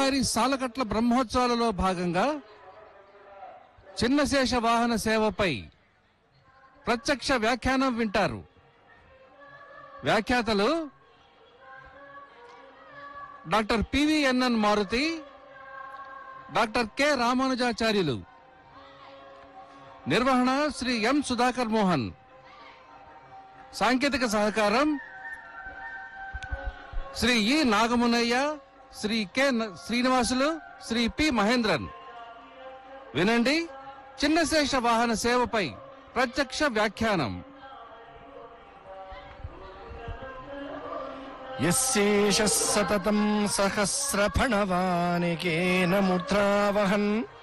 స్వామివారి సాలకట్ల బ్రహ్మోత్సవాలలో భాగంగా చిన్నశేష వాహన సేవపై ప్రత్యక్ష వ్యాఖ్యానం వింటారు వ్యాఖ్యాతలు doctor P V N N Maruthi doctor K Ramanujacharyulu నిర్వహణ శ్రీ ఎం సుధాకర్ మోహన్ సాంకేతిక సహకారం శ్రీ ఈ నాగమునయ్య శ్రీ కె న- శ్రీనివాసులు శ్రీ పి మహేంద్రన్ వినండి చిన్నశేష వాహన సేవపై ప్రత్యక్ష వ్యాఖ్యానం యశేష సతతం సహస్రఫణవానికేన ముద్రావహన్